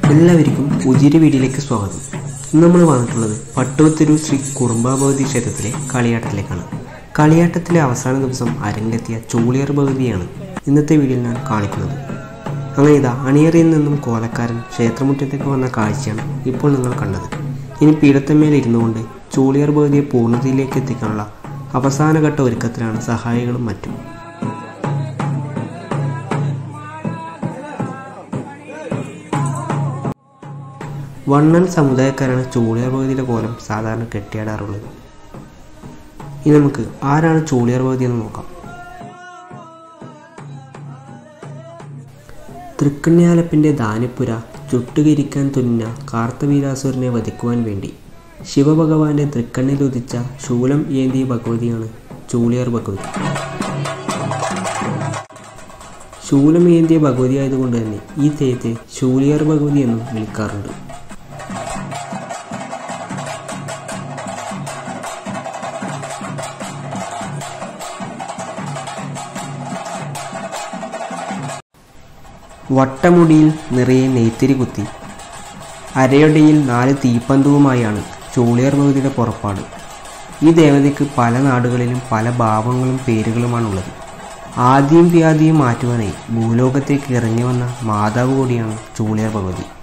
എല്ലാവർക്കും പുതിയൊരു വീഡിയോയിലേക്ക് സ്വാഗതം ഇന്ന് നമ്മൾ വന്നിട്ടുള്ളത് പട്ടുവത്തിരു ശ്രീ കുറുമ്പാഭഗവതി ക്ഷേത്രത്തിലെ കളിയാട്ടത്തിലേക്കാണ് കളിയാട്ടത്തിലെ അവസാന ദിവസം അരങ്ങെത്തിയ ചൂളിയർ ഭഗവതിയാണ് ഇന്നത്തെ വീഡിയോയിൽ ഞാൻ കാണിക്കുന്നത് അങ്ങനെ ഇതാ അണിയറിയിൽ നിന്നും കോലക്കാരൻ ക്ഷേത്രമുറ്റത്തേക്ക് വന്ന കാഴ്ചയാണ് ഇപ്പോൾ നിങ്ങൾ കണ്ടത് ഇനി പീഠത്തമ്മേൽ ഇരുന്നു കൊണ്ട് ചൂളിയർ ഭഗവതിയെ പൂർണ്ണതയിലേക്ക് എത്തിക്കാനുള്ള അവസാനഘട്ട ഒരുക്കത്തിലാണ് സഹായികളും മറ്റും വണ്ണൻ സമുദായക്കാരാണ് ചൂളിയാർ ഭഗവതിയുടെ കോലം സാധാരണ കെട്ടിയാടാറുള്ളത് ഇനി നമുക്ക് ആരാണ് ചൂളിയാർ ഭഗവതി എന്ന് നോക്കാം തൃക്കണ്യാലപ്പിൻ്റെ ദാനിപ്പുര ചുട്ടുകരിക്കാൻ തുന്ന കാർത്തവീരാസുരനെ വധിക്കുവാൻ വേണ്ടി ശിവഭഗവാന്റെ തൃക്കണ്ണിലുദിച്ച ശൂലം ഏന്തിയ ഭഗവതിയാണ് ചൂളിയാർ ഭഗവതി ശൂലം ഏന്തിയ ഭഗവതി ആയതുകൊണ്ട് തന്നെ ഈ തെയ്യത്തെ ശൂലിയാർ ഭഗവതി എന്നും വിളിക്കാറുണ്ട് വട്ടമുടിയിൽ നിറയെ നെയ്ത്തിരി കുത്തി അരയൊടിയിൽ നാല് തീപ്പന്തവുമായാണ് ചൂളിയർ ഭഗവതിയുടെ പുറപ്പാട് ഈ ദേവതയ്ക്ക് പല നാടുകളിലും പല ഭാവങ്ങളും പേരുകളുമാണുള്ളത് ആദ്യം വ്യാധിയും മാറ്റുവാനായി ഭൂലോകത്തേക്ക് ഇറങ്ങി വന്ന മാതാവ് കൂടിയാണ് ചൂളിയർ ഭഗവതി